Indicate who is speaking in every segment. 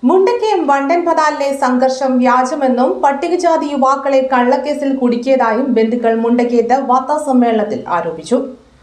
Speaker 1: മുണ്ടക്കയം വണ്ടൻ പതാലിലെ സംഘർഷം വ്യാജമെന്നും പട്ടികജാതി യുവാക്കളെ കള്ളക്കേസിൽ കുടുക്കിയതായും ബന്ധുക്കൾ മുണ്ടക്കയത്ത് വാർത്താസമ്മേളനത്തിൽ ആരോപിച്ചു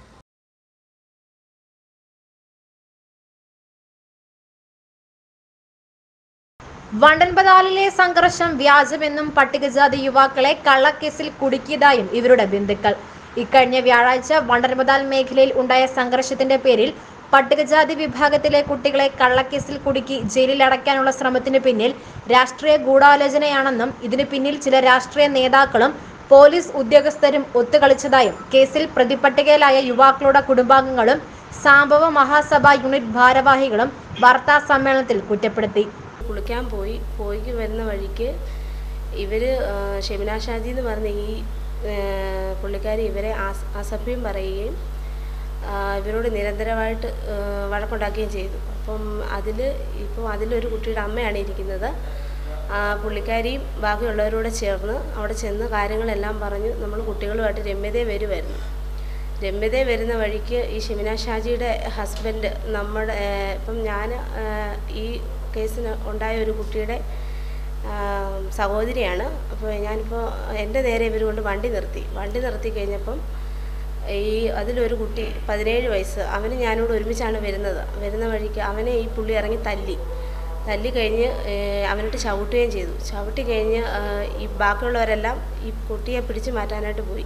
Speaker 2: വണ്ടൻപതാലിലെ സംഘർഷം വ്യാജമെന്നും പട്ടികജാതി യുവാക്കളെ കള്ളക്കേസിൽ കുടുക്കിയതായും ഇവരുടെ ബന്ധുക്കൾ ഇക്കഴിഞ്ഞ വ്യാഴാഴ്ച വണ്ടൻപതാൽ മേഖലയിൽ ഉണ്ടായ സംഘർഷത്തിന്റെ പേരിൽ പട്ടികജാതി വിഭാഗത്തിലെ കുട്ടികളെ കള്ളക്കേസിൽ കുടുക്കി ജയിലിൽ അടയ്ക്കാനുള്ള ശ്രമത്തിന് പിന്നിൽ രാഷ്ട്രീയ ഗൂഢാലോചനയാണെന്നും ഇതിനു പിന്നിൽ ചില രാഷ്ട്രീയ നേതാക്കളും പോലീസ് ഉദ്യോഗസ്ഥരും ഒത്തുകളിച്ചതായും കേസിൽ പ്രതിപട്ടികയിലായ യുവാക്കളുടെ കുടുംബാംഗങ്ങളും സാംഭവ മഹാസഭ യൂണിറ്റ് ഭാരവാഹികളും വാർത്താ സമ്മേളനത്തിൽ കുറ്റപ്പെടുത്തി
Speaker 3: കുളിക്കാൻ പോയി പോയി വരുന്ന വഴിക്ക് ഇവർ ഷെമിന ഷാജി എന്ന് പറഞ്ഞ ഈ ആ, പുള്ളിക്കാരി ഇവരെ ആസ് അസഭ്യം പറയുകയും ആ, ഇവരോട് നിരന്തരമായിട്ട് ആ, വഴക്കുണ്ടാക്കുകയും ചെയ്തു അപ്പം അതിൽ ഇപ്പോൾ അതിലൊരു കുട്ടിയുടെ അമ്മയാണ് ഇരിക്കുന്നത് ആ, പുള്ളിക്കാരിയും ബാക്കിയുള്ളവരോട് ചേർന്ന് അവിടെ ചെന്ന് കാര്യങ്ങളെല്ലാം പറഞ്ഞു നമ്മൾ കുട്ടികളുമായിട്ട് രമ്യതയെ വരുമായിരുന്നു രമ്യതയെ വരുന്ന വഴിക്ക് ഈ ഷിമിന ഷാജിയുടെ ഹസ്ബൻഡ് നമ്മുടെ ഏഹ്, ഇപ്പം ഞാൻ ഏഹ്, ഈ കേസിന് ഉണ്ടായ ഒരു കുട്ടിയുടെ ആഹ്, സഹോദരിയാണ് അപ്പോൾ ഞാനിപ്പോൾ എൻ്റെ നേരെ ഇവർ കൊണ്ട് വണ്ടി നിർത്തി വണ്ടി നിർത്തി കഴിഞ്ഞപ്പം ഈ അതിലൊരു കുട്ടി പതിനേഴ് വയസ്സ് അവന് ഞാനോട് ഒരുമിച്ചാണ് വരുന്നത് വരുന്ന വഴിക്ക് അവനെ ഈ പുള്ളി ഇറങ്ങി തല്ലി തല്ലി കഴിഞ്ഞ് ഏഹ്, അവനിട്ട് ചവിട്ടുകയും ചെയ്തു ചവിട്ടി കഴിഞ്ഞ് ആഹ്, ഈ ബാക്കിയുള്ളവരെല്ലാം ഈ കുട്ടിയെ പിടിച്ചു മാറ്റാനായിട്ട് പോയി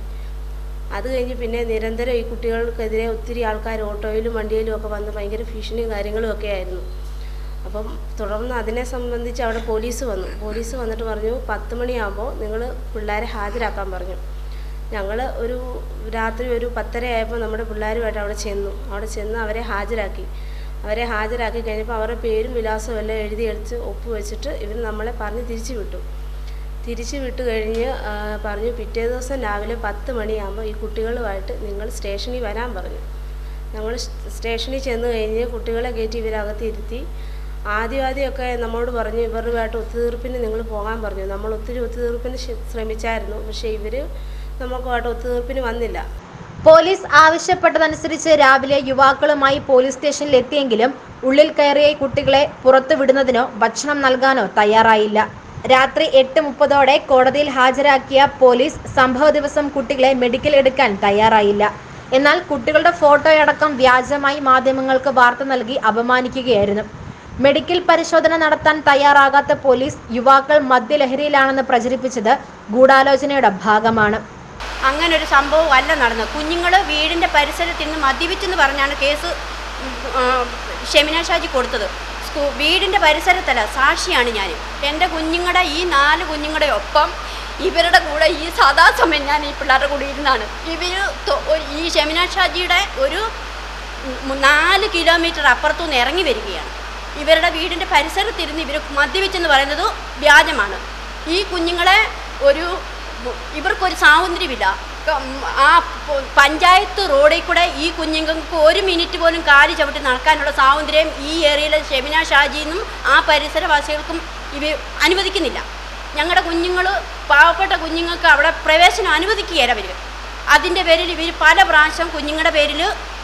Speaker 3: അത് കഴിഞ്ഞ് പിന്നെ നിരന്തരം ഈ കുട്ടികൾക്കെതിരെ ഒത്തിരി ആൾക്കാർ ഓട്ടോയിലും വണ്ടിയിലും ഒക്കെ വന്ന് ഭയങ്കര ഭീഷണിയും കാര്യങ്ങളും ഒക്കെ ആയിരുന്നു അപ്പം തുടർന്ന് അതിനെ സംബന്ധിച്ച് അവിടെ പോലീസ് വന്നു പോലീസ് വന്നിട്ട് പറഞ്ഞു പത്ത് മണിയാകുമ്പോൾ നിങ്ങൾ പിള്ളേരെ ഹാജരാക്കാൻ പറഞ്ഞു ഞങ്ങൾ ഒരു രാത്രി ഒരു പത്തര ആയപ്പോൾ നമ്മുടെ പിള്ളേരുമായിട്ട് അവിടെ ചെന്നു അവിടെ ചെന്ന് അവരെ ഹാജരാക്കി അവരെ ഹാജരാക്കി കഴിഞ്ഞപ്പോൾ അവരുടെ പേരും വിലാസവും എല്ലാം എഴുതിയെടുത്ത് ഒപ്പ് വെച്ചിട്ട് ഇവർ നമ്മളെ പറഞ്ഞ് തിരിച്ചു വിട്ടു തിരിച്ചു വിട്ട് കഴിഞ്ഞ് ആ, പറഞ്ഞു പിറ്റേ ദിവസം രാവിലെ പത്ത് മണിയാകുമ്പോൾ ഈ കുട്ടികളുമായിട്ട് നിങ്ങൾ സ്റ്റേഷനിൽ വരാൻ പറഞ്ഞു ഞങ്ങൾ സ്റ്റേഷനിൽ ചെന്ന് കഴിഞ്ഞ് കുട്ടികളെ കയറ്റി ഇവരകത്ത് ഇരുത്തി ആദ്യം ആദ്യമൊക്കെ നമ്മളോട് പറഞ്ഞു ഇവരുമായിട്ട് ഒത്തുതീർപ്പിന് നിങ്ങൾ പോകാൻ പറഞ്ഞു നമ്മൾ ഒത്തിരി ഒത്തുതീർപ്പിന് ശ്ര- ശ്രമിച്ചായിരുന്നു പക്ഷേ ഇവർ നമുക്കുമായിട്ട് ഒത്തുതീർപ്പിന് വന്നില്ല
Speaker 2: പോലീസ് ആവശ്യപ്പെട്ടതനുസരിച്ച് രാവിലെ യുവാക്കളുമായി പോലീസ് സ്റ്റേഷനിൽ എത്തിയെങ്കിലും ഉള്ളിൽ കയറിയ ഈ കുട്ടികളെ പുറത്തു വിടുന്നതിനോ ഭക്ഷണം നൽകാനോ തയ്യാറായില്ല രാത്രി എട്ട് മുപ്പതോടെ കോടതിയിൽ ഹാജരാക്കിയ പോലീസ് സംഭവ ദിവസം കുട്ടികളെ മെഡിക്കൽ എടുക്കാൻ തയ്യാറായില്ല എന്നാൽ കുട്ടികളുടെ ഫോട്ടോയടക്കം വ്യാജമായി മാധ്യമങ്ങൾക്ക് വാർത്ത നൽകി അപമാനിക്കുകയായിരുന്നു മെഡിക്കൽ പരിശോധന നടത്താൻ തയ്യാറാകാത്ത പോലീസ് യുവാക്കൾ മദ്യലഹരിയിലാണെന്ന് പ്രചരിപ്പിച്ചത് ഗൂഢാലോചനയുടെ ഭാഗമാണ്
Speaker 4: അങ്ങനെ ഒരു സംഭവം അല്ല നടന്നത് കുഞ്ഞുങ്ങൾ വീടിൻ്റെ പരിസരത്ത് നിന്ന് മദ്യപിച്ചെന്ന് പറഞ്ഞാണ് കേസ് ഉം, ആ, ഷെമിന ഷാജി കൊടുത്തത് സ്കൂ വീടിൻ്റെ പരിസരത്തല്ല സാക്ഷിയാണ് ഞാൻ എൻ്റെ കുഞ്ഞുങ്ങളുടെ ഈ നാല് കുഞ്ഞുങ്ങളുടെ ഒപ്പം ഇവരുടെ കൂടെ ഈ സദാസമയം ഞാൻ ഈ പിള്ളേരുടെ കൂടെ ഇരുന്നാണ് ഇവർ ഈ ഷെമിന ഷാജിയുടെ ഒരു ഉം, നാല് കിലോമീറ്റർ അപ്പുറത്തുനിന്ന് ഇറങ്ങി വരികയാണ് ഇവരുടെ വീടിൻ്റെ പരിസരത്തിരുന്ന് ഇവർ മദ്യപിച്ചെന്ന് പറയുന്നത് വ്യാജമാണ് ഈ കുഞ്ഞുങ്ങളെ ഒരു ഇവർക്കൊരു സ്വാതന്ത്ര്യമില്ല ക- ഉം, ആ പ- പഞ്ചായത്ത് റോഡിൽ കൂടെ ഈ കുഞ്ഞുങ്ങൾക്ക് ഒരു മിനിറ്റ് പോലും കാല് ചവിട്ടി നടക്കാനുള്ള സ്വാതന്ത്ര്യം ഈ ഏരിയയിലെ ഷെമിന ഷാജിന്നും ആ പരിസരവാസികൾക്കും ഇവർ അനുവദിക്കുന്നില്ല ഞങ്ങളുടെ കുഞ്ഞുങ്ങൾ പാവപ്പെട്ട കുഞ്ഞുങ്ങൾക്ക് അവിടെ പ്രവേശനം അനുവദിക്കുകയില്ല അവർ അതിൻ്റെ പേരിൽ ഇവർ പല പ്രാവശ്യം കുഞ്ഞുങ്ങളുടെ പേരിൽ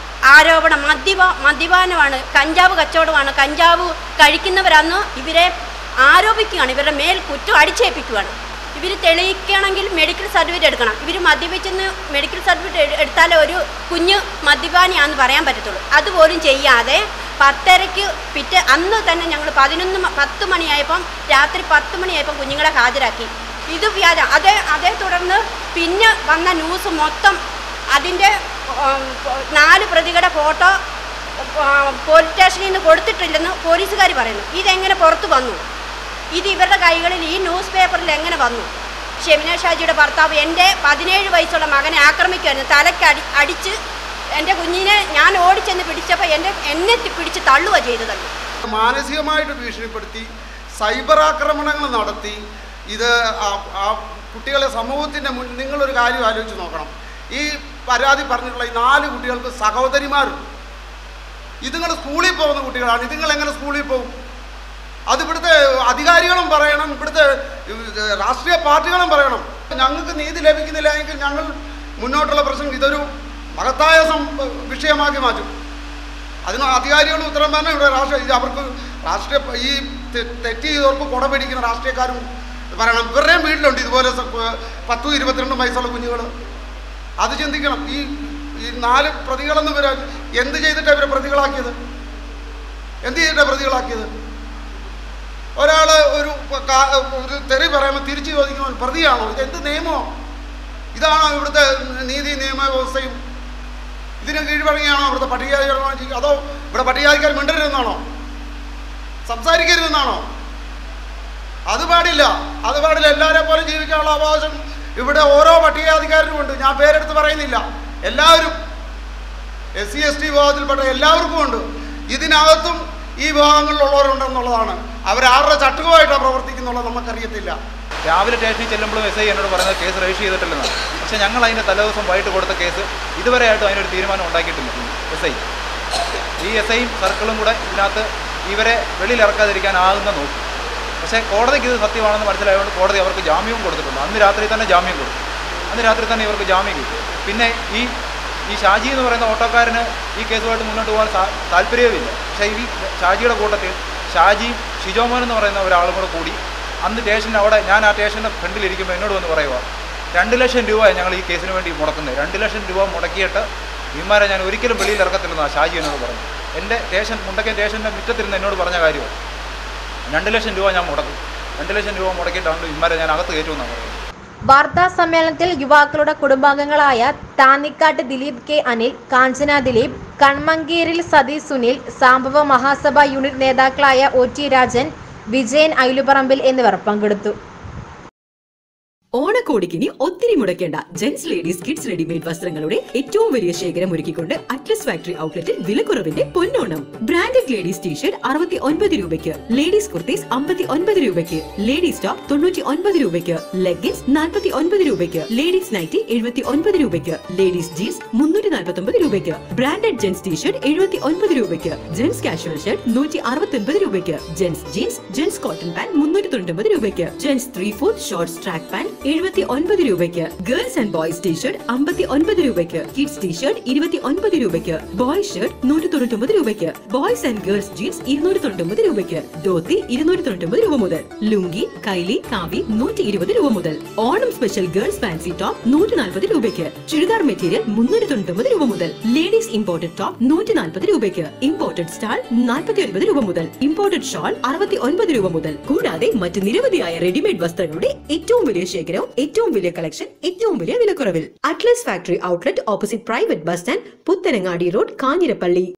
Speaker 4: ആരോപണം മദ്യപ മദ്യപാനമാണ് കഞ്ചാവ് കച്ചവടമാണ് കഞ്ചാവ് കഴിക്കുന്നവരന്ന് ഇവരെ ആരോപിക്കുകയാണ് ഇവരുടെ മേൽ കുറ്റം അടിച്ചേൽപ്പിക്കുകയാണ് ഇവർ തെളിയിക്കണമെങ്കിൽ മെഡിക്കൽ സർട്ടിഫിക്കറ്റ് എടുക്കണം ഇവർ മദ്യപിച്ചെന്ന് മെഡിക്കൽ സർട്ടിഫിക്കറ്റ് എടുത്താലേ ഒരു കുഞ്ഞ് മദ്യപാനിയാണെന്ന് പറയാൻ പറ്റത്തുള്ളൂ അതുപോലും ചെയ്യാതെ പത്തരയ്ക്ക് പിറ്റേ അന്ന് തന്നെ ഞങ്ങൾ പതിനൊന്ന് മ- പത്ത് മണിയായപ്പം രാത്രി പത്ത് മണിയായപ്പം കുഞ്ഞുങ്ങളെ ഹാജരാക്കി ഇത് വ്യാജം അതേ അതേ തുടർന്ന് പിന്നെ വന്ന ന്യൂസ് മൊത്തം അതിൻ്റെ ഉം, നാല് പ്രതികളുടെ ഫോട്ടോ പോലീസ് സ്റ്റേഷനിൽ നിന്ന് കൊടുത്തിട്ടില്ലെന്ന് പോലീസുകാർ പറയുന്നു ഇതെങ്ങനെ പുറത്തു വന്നു ഇത് ഇവരുടെ കൈകളിൽ ഈ ന്യൂസ് പേപ്പറിൽ എങ്ങനെ വന്നു ഷെമിന ഷാജിയുടെ ഭർത്താവ് എൻ്റെ പതിനേഴ് വയസ്സുള്ള മകനെ ആക്രമിക്കുമായിരുന്നു തലയ്ക്ക് അടി അടിച്ച് എൻ്റെ കുഞ്ഞിനെ ഞാൻ ഓടിച്ചെന്ന് പിടിച്ചപ്പോൾ എൻ്റെ എന്നെ തി- പിടിച്ച് തള്ളുക ചെയ്തതല്ലോ
Speaker 5: മാനസികമായിട്ട് ഭീഷണിപ്പെടുത്തി സൈബർ ആക്രമണങ്ങൾ നടത്തി ഇത് ആ- ആ കുട്ടികളെ സമൂഹത്തിൻ്റെ മുൻ നിങ്ങളൊരു കാര്യം ആലോചിച്ച് നോക്കണം ഈ പരാതി പറഞ്ഞിട്ടുള്ള ഈ നാല് കുട്ടികൾക്ക് സഹോദരിമാരുണ്ട് ഇതുങ്ങൾ സ്കൂളിൽ പോകുന്ന കുട്ടികളാണ് ഇതുങ്ങൾ എങ്ങനെ സ്കൂളിൽ പോകും അത് ഇവിടുത്തെ അധികാരികളും പറയണം ഇവിടുത്തെ ഇത് രാഷ്ട്രീയ പാർട്ടികളും പറയണം ഞങ്ങൾക്ക് നീതി ലഭിക്കുന്നില്ല എങ്കിൽ ഞങ്ങൾ മുന്നോട്ടുള്ള പ്രശ്നം ഇതൊരു മഹത്തായ സം വിഷയമാക്കി മാറ്റും അതിന് അധികാരികൾ ഉത്തരം പറഞ്ഞാൽ ഇവിടെ രാഷ്ട്രീയ ഇത് അവർക്ക് രാഷ്ട്രീയ ഈ തെ- തെറ്റ് ചെയ്തവർക്ക് കുട പിടിക്കുന്ന രാഷ്ട്രീയക്കാരും പറയണം ഇവരുടെയും വീട്ടിലുണ്ട് ഇതുപോലെ സ- പത്തും ഇരുപത്തിരണ്ടും വയസ്സുള്ള കുഞ്ഞുങ്ങൾ അത് ചിന്തിക്കണം ഈ ഈ നാല് പ്രതികളെന്ന് വരാൻ എന്ത് ചെയ്തിട്ടാണ് ഇവരെ പ്രതികളാക്കിയത് എന്ത് ചെയ്തിട്ടാണ് പ്രതികളാക്കിയത് ഒരാൾ ഒരു കാ- ഒരു തെറി പറയുമ്പോൾ തിരിച്ചു ചോദിക്കുമ്പോൾ പ്രതിയാണോ ഇത് എന്ത് നിയമമോ ഇതാണോ ഇവിടുത്തെ നീതി നിയമ വ്യവസ്ഥയും ഇതിന് കീഴ്വഴങ്ങിയാണോ ഇവിടുത്തെ പട്ടികജാതി അതോ ഇവിടെ പട്ടികജാതിക്കാർ മിണ്ടരുതെന്നാണോ സംസാരിക്കരുതെന്നാണോ അത് പാടില്ല അത് പാടില്ല എല്ലാവരെ പോലും ജീവിക്കാനുള്ള അവകാശം ഇവിടെ ഓരോ പട്ടികജാതിക്കാരനും ഉണ്ട് ഞാൻ പേരെടുത്ത് പറയുന്നില്ല എല്ലാവരും എസ് സി എസ് ടി വിഭാഗത്തിൽപ്പെട്ട എല്ലാവർക്കും ഉണ്ട് ഇതിനകത്തും ഈ വിഭാഗങ്ങളിലുള്ളവരുണ്ടെന്നുള്ളതാണ് അവരാരുടെ ചട്ടുകമായിട്ടാണ് പ്രവർത്തിക്കുന്നുള്ളത് നമുക്കറിയത്തില്ല
Speaker 6: രാവിലെ സ്റ്റേഷനിൽ ചെല്ലുമ്പോഴും എസ് ഐ എന്നോട് പറഞ്ഞത് കേസ് രജിസ്റ്റർ ചെയ്തിട്ടില്ലെന്നാണ് പക്ഷേ ഞങ്ങൾ അതിൻ്റെ തലേദിവസം വൈകിട്ട് കൊടുത്ത കേസ് ഇതുവരെയായിട്ടും അതിനൊരു തീരുമാനം ഉണ്ടാക്കിയിട്ടില്ല എസ് ഐ ഈ എസ് ഐയും സർക്കിളും കൂടെ ഇതിനകത്ത് ഇവരെ വെളിയിൽ ഇറക്കാതിരിക്കാനാകുന്ന നോക്കി പക്ഷേ കോടതിക്ക് ഇത് സത്യമാണെന്ന് മനസ്സിലായതുകൊണ്ട് കോടതി അവർക്ക് ജാമ്യവും കൊടുത്തിട്ടുണ്ട് അന്ന് രാത്രി തന്നെ ജാമ്യം കൊടുത്തു അന്ന് രാത്രി തന്നെ ഇവർക്ക് ജാമ്യം കിട്ടി പിന്നെ ഈ ഈ ഷാജി എന്ന് പറയുന്ന ഓട്ടോക്കാരന് ഈ കേസുമായിട്ട് മുന്നോട്ട് പോകാൻ സാ- താല്പര്യവുമില്ല പക്ഷേ ഈ ഷാജിയുടെ കൂട്ടത്തിൽ ഷാജിയും ഷിജോമോൻ എന്ന് പറയുന്ന ഒരാളും കൂടെ കൂടി അന്ന് സ്റ്റേഷനിൽ അവിടെ ഞാൻ ആ സ്റ്റേഷൻ്റെ ഫ്രണ്ടിലിരിക്കുമ്പോൾ എന്നോട് വന്ന് പറയുക രണ്ട് ലക്ഷം രൂപയാണ് ഞങ്ങൾ ഈ കേസിന് വേണ്ടി മുടക്കുന്നത് രണ്ട് ലക്ഷം രൂപ മുടക്കിയിട്ട് ഇവന്മാരെ ഞാൻ ഒരിക്കലും വെളിയിൽ ഇറക്കത്തില്ലെന്നാണ് ഷാജി എന്നോട് പറഞ്ഞു എൻ്റെ സ്റ്റേഷൻ മുണ്ടക്കൻ സ്റ്റേഷൻ്റെ മുറ്റത്തിരുന്ന് എന്നോട് പറഞ്ഞ കാര്യമാണ് രണ്ട് ലക്ഷം രൂപ ഞാൻ മുടക്കും രണ്ട് ലക്ഷം രൂപ മുടക്കിയിട്ടാണ് ഇവന്മാരെ ഞാൻ അകത്ത് കയറ്റുമെന്നാണ് പറയുന്നത്
Speaker 2: വാർത്താ സമ്മേളനത്തിൽ യുവാക്കളുടെ കുടുംബാംഗങ്ങളായ താന്നിക്കാട്ട് ദിലീപ് കെ അനിൽ കാഞ്ചന ദിലീപ് കൺമങ്കീരിൽ സതീഷ് സുനിൽ സാംബവ മഹാസഭ യൂണിറ്റ് നേതാക്കളായ ഒ ടി രാജൻ വിജയൻ ഐലുപറമ്പിൽ എന്നിവർ പങ്കെടുത്തു
Speaker 7: ഓണക്കോടിക്കിനി ഒത്തിരി മുടക്കേണ്ട ജെന്റ്സ് ലേഡീസ് കിഡ്സ് റെഡിമെയ്ഡ് വസ്ത്രങ്ങളുടെ ഏറ്റവും വലിയ ശേഖരം ഒരുക്കിക്കൊണ്ട് അറ്റ്ലസ് ഫാക്ടറി ഔട്ട്ലെറ്റിൽ വിലക്കുറവിന്റെ പൊന്നോണം ബ്രാൻഡഡ് ലേഡീസ് ടീഷർട്ട് അറുപത്തി ഒൻപത് രൂപയ്ക്ക് ലേഡീസ് കുർത്തീസ് അമ്പത്തി ഒൻപത് രൂപയ്ക്ക് ലേഡീസ് ടോപ്പ് തൊണ്ണൂറ്റി ഒൻപത് രൂപയ്ക്ക് ലെഗിൻസ് നാൽപ്പത്തി ഒൻപത് രൂപയ്ക്ക് ലേഡീസ് നൈറ്റി എഴുപത്തി ഒൻപത് രൂപയ്ക്ക് ലേഡീസ് ജീൻസ് മുന്നൂറ്റി നാൽപ്പത്തി ഒമ്പത് രൂപയ്ക്ക് ബ്രാൻഡഡ് ജെന്റ്സ് ടീഷർട്ട് എഴുപത്തി ഒൻപത് രൂപയ്ക്ക് ജെന്റ്സ് കാഷ്വൽ ഷർട്ട് നൂറ്റി അറുപത്തി ഒൻപത് രൂപയ്ക്ക് gents jeans gents cotton pant മുന്നൂറ്റി തൊണ്ണൂറ്റി രൂപയ്ക്ക് gents three fourth shorts track pant എഴുപത്തി ഒൻപത് രൂപയ്ക്ക് ഗേൾസ് ആൻഡ് ബോയ്സ് ടീഷർട്ട് അമ്പത്തി ഒൻപത് രൂപയ്ക്ക് കിഡ്സ് ടീഷർട്ട് ഇരുപത്തി ഒൻപത് രൂപയ്ക്ക് ബോയ്സ് ഷർട്ട് നൂറ്റി തൊണ്ണൂറ്റി ഒമ്പത് രൂപയ്ക്ക് ബോയ്സ് ആൻഡ് ഗേൾസ് ജീൻസ് ഇരുന്നൂറ്റി തൊണ്ണൂറ്റി ഒമ്പത് രൂപയ്ക്ക് ധോത്തി ഇരുന്നൂറ്റി തൊണ്ണൂറ്റി ഒമ്പത് രൂപ മുതൽ ലുങ്കി കൈലി കാവി നൂറ്റി ഇരുപത് രൂപ മുതൽ Onam special girls fancy top നൂറ്റി നാൽപ്പത് രൂപയ്ക്ക് ചുരിദാർ മെറ്റീരിയൽ മുന്നൂറ്റി തൊണ്ണൂറ്റി ഒമ്പത് രൂപ മുതൽ ലേഡീസ് ഇമ്പോർട്ടഡ് ടോപ്പ് നൂറ്റി നാൽപ്പത് രൂപയ്ക്ക് ഇമ്പോർട്ടഡ് സ്റ്റാൾ നാൽപ്പത്തി ഒൻപത് രൂപ മുതൽ ഇമ്പോർട്ടഡ് ഷാൾ അറുപത്തി ഒൻപത് രൂപ മുതൽ കൂടാതെ മറ്റ് നിരവധിയായ റെഡിമെയ്ഡ് വസ്ത്രങ്ങളുടെ ഏറ്റവും വലിയ ശേഖരവും ഏറ്റവും വലിയ കളക്ഷൻ ഏറ്റവും വലിയ വിലക്കുറവിൽ Atlas factory outlet opposite private bus stand Puthanangadi road Kanjirappally